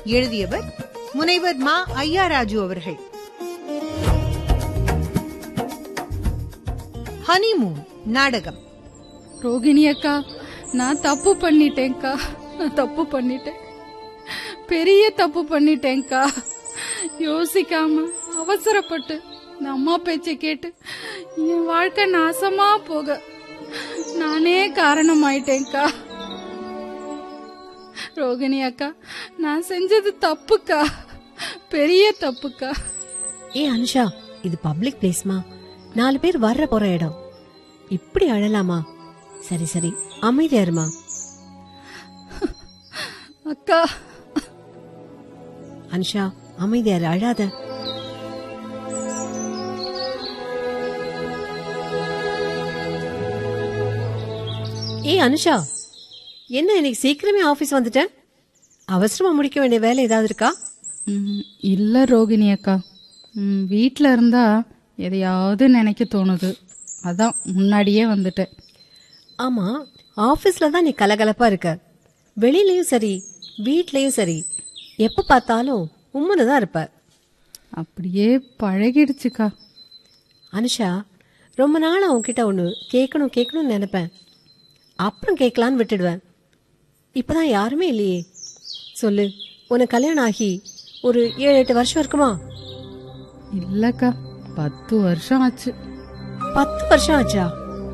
எழுதியவர் முனைவர் மா ஐயாராஜு அவர்கள் ஹனிமூன் நாடகம் ரோகிணி அக்கா நான் தப்பு பண்ணிட்டேன்க்கா நான் தப்பு பண்ணிட்டேன் பெரிய தப்பு பண்ணிட்டேன்க்கா யோசிக்காம அவசரப்பட்டு இந்த அம்மா பேச்சை கேட்டு என் வாழ்க்கை நாசமா போக நானே காரணமாயிட்டேன்க்கா ரோகிணி அக்கா நான் செஞ்சது தப்புக்கா பெரிய தப்புக்கா ஏ அனுஷா இது பப்ளிக் பிளேஸ்மா நாலு பேர் வர்ற போற இடம் இப்படி அழலாமா சரி சரி அமைதியா இருமா அக்கா அனுஷா அமைதியா இரு அழாத ஏ அனுஷா என்ன இன்னைக்கு சீக்கிரமே ஆபீஸ் வந்துட்டேன் அவசரமா முடிக்க வேண்டிய வேலை ஏதாவது இருக்கா ம், இல்ல ரோகிணி அக்கா ம், வீட்ல இருந்தா எதையாவது நினைக்க தோணுது அதான் முன்னாடியே வந்துட்டேன் ஆமா ஆபீஸ்ல தான் நீ கலகலப்பா இருக்க வெளியிலயும் சரி வீட்லயும் சரி எப்ப பார்த்தாலும் உம்முன்னு தான் இருப்ப அப்படியே பழகிடுச்சுக்கா அனுஷா ரொம்ப நாள் உன்கிட்ட ஒன்று கேட்கணும் கேட்கணும்னு நினைப்பேன் அப்புறம் கேட்கலான்னு விட்டுடுவேன் இப்பதான் யாருமே இல்லையே சொல்லு உனக்கு கல்யாணம் ஆகி ஒரு ஏழு எட்டு வருஷம் இருக்குமா இல்லக்கா பத்து வருஷம் ஆச்சு பத்து வருஷம் ஆச்சா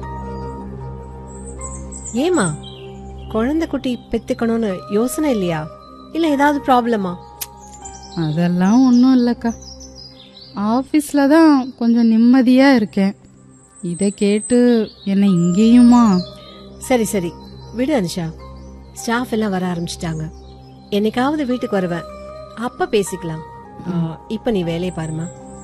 ஏமா குழந்தை குட்டி பெத்துக்கணும்னு யோசனை இல்லையா இல்ல ஏதாவது ப்ராப்ளமா அதெல்லாம் ஒன்றும் இல்லக்கா ஆஃபீஸ்ல தான் கொஞ்சம் நிம்மதியா இருக்கேன் இதை கேட்டு என்ன இங்கேயுமா சரி சரி விடு அனுஷா ஸ்டாஃப் எல்லாம் வர ஆரம்பிச்சிட்டாங்க என்னைக்காவது வீட்டுக்கு வருவேன் அப்ப பேசிக்கலாம் ஆ, இப்ப நீ வேலையை பாருமா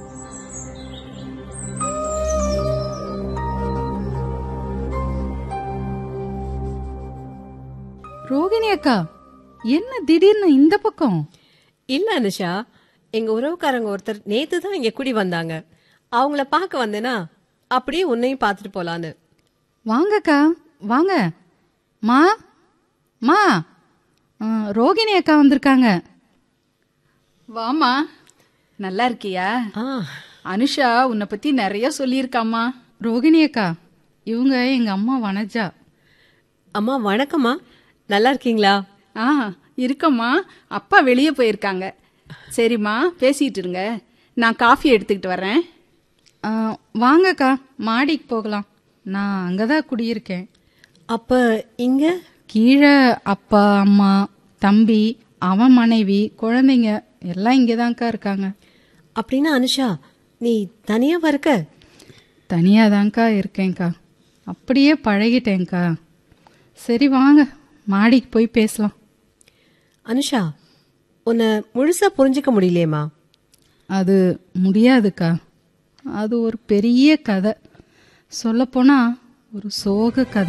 ரோகிணி அக்கா என்ன திடீர்னு இந்த பக்கம் இல்ல அனுஷா எங்க உறவுக்காரங்க ஒருத்தர் நேத்து தான் இங்க குடி வந்தாங்க அவங்கள பார்க்க வந்தேனா அப்படியே உன்னையும் பார்த்துட்டு போலான்னு வாங்கக்கா வாங்க மா மா ஆ, ரோகிணி அக்கா வந்திருக்காங்க வாமா நல்லா இருக்கியா ஆ அனுஷா உன்னை பத்தி நிறைய சொல்லியிருக்காமா ரோகிணி அக்கா இவங்க எங்க அம்மா வனஜா அம்மா வணக்கம்மா நல்லா இருக்கீங்களா ஆ இருக்கம்மா அப்பா வெளியே போயிருக்காங்க சரிம்மா பேசிட்டு இருங்க நான் காஃபி எடுத்துக்கிட்டு வரேன் ஆ, வாங்கக்கா மாடிக்கு போகலாம் நான் அங்கதான் குடியிருக்கேன் அப்ப இங்க கீழே அப்பா அம்மா தம்பி அவன் மனைவி குழந்தைங்க எல்லாம் இங்கதான்க்கா இருக்காங்க அப்படின்னா அனுஷா நீ தனியாவா இருக்க தனியாதான்க்கா இருக்கேன்க்கா அப்படியே பழகிட்டேன்க்கா சரி வாங்க மாடிக்கு போய் பேசலாம் அனுஷா உன்னை முழுசா புரிஞ்சுக்க முடியலையேம்மா அது முடியாதுக்கா அது ஒரு பெரிய கதை சொல்லப்போனா ஒரு சோக கதை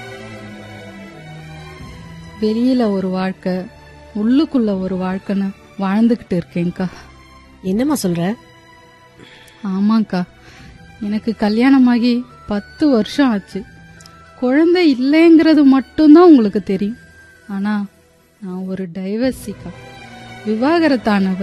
வெளியில ஒரு வாழ்க்கை உள்ளுக்குள்ள ஒரு வாழ்க்கைன்னு வாழ்ந்துக்கிட்டு இருக்கேன்க்கா என்னம்மா சொல்ற ஆமாக்கா எனக்கு கல்யாணமாகி பத்து வருஷம் ஆச்சு குழந்தை இல்லைங்கிறது மட்டும்தான் உங்களுக்கு தெரியும் ஆனா நான் ஒரு டைவர்சிக்கா விவாகரத்தானவ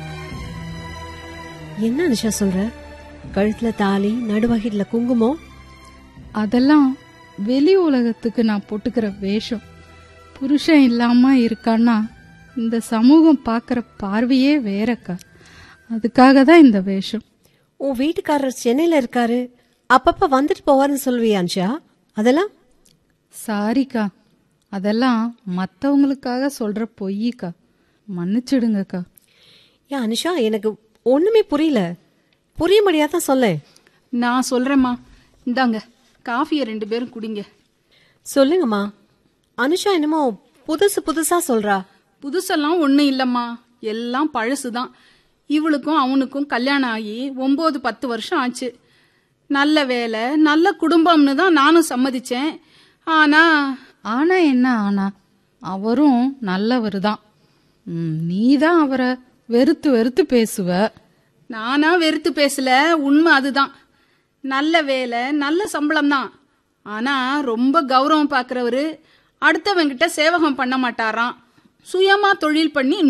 என்ன அனுஷா சொல்ற கழுத்துல தாலி நடுவகிட்ல குங்குமம் அதெல்லாம் வெளி உலகத்துக்கு நான் போட்டுக்கிற வேஷம் புருஷன் இல்லாம இருக்கான்னா இந்த சமூகம் பார்க்குற பார்வையே வேறக்கா அதுக்காக தான் இந்த வேஷம் உன் வீட்டுக்காரர் சென்னையில இருக்காரு அப்பப்ப வந்துட்டு போவாருன்னு சொல்லுவியா அனுஷா அதெல்லாம் சாரிக்கா அதெல்லாம் மற்றவங்களுக்காக சொல்ற பொய்யிக்கா மன்னிச்சிடுங்கக்கா ஏன் அனுஷா எனக்கு ஒண்ணுமே புரியல புரிய முடியாதான் சொல்லேன் நான் சொல்றேம்மா இந்தாங்க காஃபியை ரெண்டு பேரும் குடிங்க சொல்லுங்கம்மா அனுஷா என்னமோ புதுசு புதுசா சொல்றா புதுசெல்லாம் ஒன்றும் இல்லைம்மா எல்லாம் பழசு தான் இவளுக்கும் அவனுக்கும் கல்யாணம் ஆகி ஒம்பது பத்து வருஷம் ஆச்சு நல்ல வேலை நல்ல குடும்பம்னு தான் நானும் சம்மதிச்சேன் ஆனா ஆனா என்ன ஆனா அவரும் நல்லவர் தான் நீ தான் அவரை வெறுத்து வெறுத்து பேசுவ நானா வெறுத்து பேசல உண்மை அதுதான் நல்ல வேலை நல்ல சம்பளம் தான் ஆனா ரொம்ப கௌரவம் பார்க்கறவரு அடுத்தவங்கிட்ட சேவகம் பண்ண மாட்டாராம் சுயமா தொழில் பண்ணி